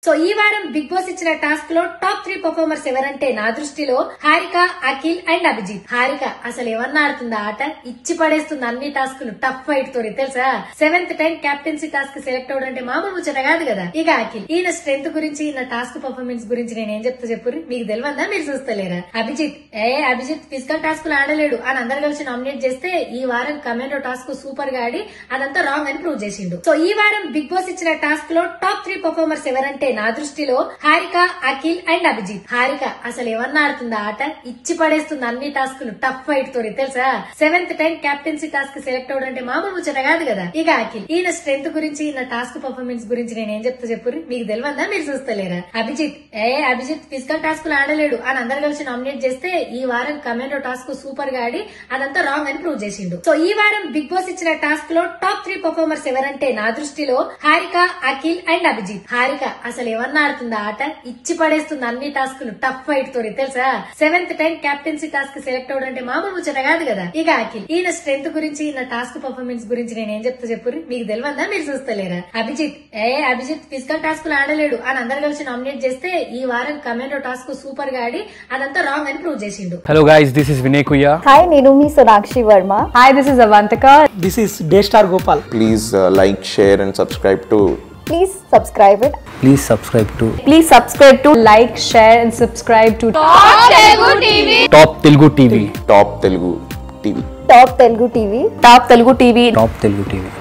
So ఈ వారం Bigg Boss ఇచ్చిన టాస్క్ లో టాప్ త్రీ పర్ఫార్మర్స్ ఎవరంటే నా దృష్టిలో హారిక అఖిల్ అండ్ అభిజిత్ హారిక అసలు ఏమన్నా ఆడుతుంది ఆ ఆట ఇచ్చి పడేస్తుంది అన్ని టాస్కులు టఫ్ ఫైట్ తోని తెలుసా seventh time captaincy task select అవడం అంటే మామూలు ముచ్చట కాదు కదా ఇక అఖిల్ ఈయన స్ట్రెంత్ గురించి ఈయన టాస్క్ పర్ఫార్మెన్స్ గురించి నేను ఏం చెప్తా చెప్పు మీకు తెలియదా మీరు చూస్తలేరా అభిజిత్ ఏ అభిజిత్ ఫిజికల్ టాస్క్ ఆడలేడు అని అందరు కలిసి నామినేట్ చేస్తే ఈ వారం కమాండో టాస్క్ సూపర్ గా ఆడి అదంతా రాంగ్ అని ప్రూవ్ చేసిండు సో ఈ వారం బిగ్ బాస్ ఇచ్చిన టాస్క్ లో టాప్ త్రీ పర్ఫార్మర్స్ ఎవరంటే నా దృష్టిలో హారిక అఖిల్ అండ్ అభిజిత్ హారిక అసలు ఏమన్నా ఆడుతుంది ఆ ఆట ఇచ్చి పడేస్తుంది అన్ని టాస్కులు టఫ్ ఫైట్ తోని తెలుసా seventh time captaincy task select అవడం అంటే మామూలు ముచ్చట కాదు కదా ఇక అఖిల్ ఈయన స్ట్రెంత్ గురించి ఈయన టాస్క్ పర్ఫార్మెన్స్ గురించి నేను ఏం చెప్తా చెప్పు మీకు తెలియదా మీరు చూస్తలేరా అభిజిత్ ఏ అభిజిత్ ఫిజికల్ టాస్క్ ఆడలేడు అని అందరు కలిసి నామినేట్ చేస్తే ఈ వారం కమాండో టాస్క్ సూపర్ గా ఆడి అదంతా రాంగ్ అని ప్రూవ్ చేసిండు సో ఈ వారం బిగ్ బాస్ ఇచ్చిన టాస్క్ లో టాప్ త్రీ పర్ఫార్మర్స్ ఎవరంటే నా దృష్టిలో హారిక అఖిల్ అండ్ అభిజిత్ హారిక అసలు ఏమన్నా ఆడుతుంది ఆ ఆట ఇచ్చి పడేస్తుంది అన్ని టాస్కులు టఫ్ ఫైట్ తోని తెలుసా seventh time captaincy task select అవడం అంటే మామూలు ముచ్చట కాదు కదా ఇక అఖిల్ ఈయన స్ట్రెంత్ గురించి ఈయన టాస్క్ పర్ఫార్మెన్స్ గురించి నేను ఏం చెప్తా చెప్పు మీకు తెలియదా మీరు చూస్తలేరా అభిజిత్ ఏ అభిజిత్ ఫిజికల్ టాస్క్ ఆడలేడు అని అందరు కలిసి నామినేట్ చేస్తే ఈ వారం కమాండో టాస్క్ సూపర్ గా ఆడి అదంతా రాంగ్ అని ప్రూవ్ చేసిండు Hello guys, this is Vinay Kuya. Hi నేను మీ Sonakshi Varma Hi, this is Avantika. This is Daystar Gopal. please uh, like, share, and subscribe to please subscribe it Please subscribe to Please subscribe to like, share, and subscribe to Top Telugu TV. Top Telugu TV. Top Telugu TV Top Telugu TV. Top Telugu TV.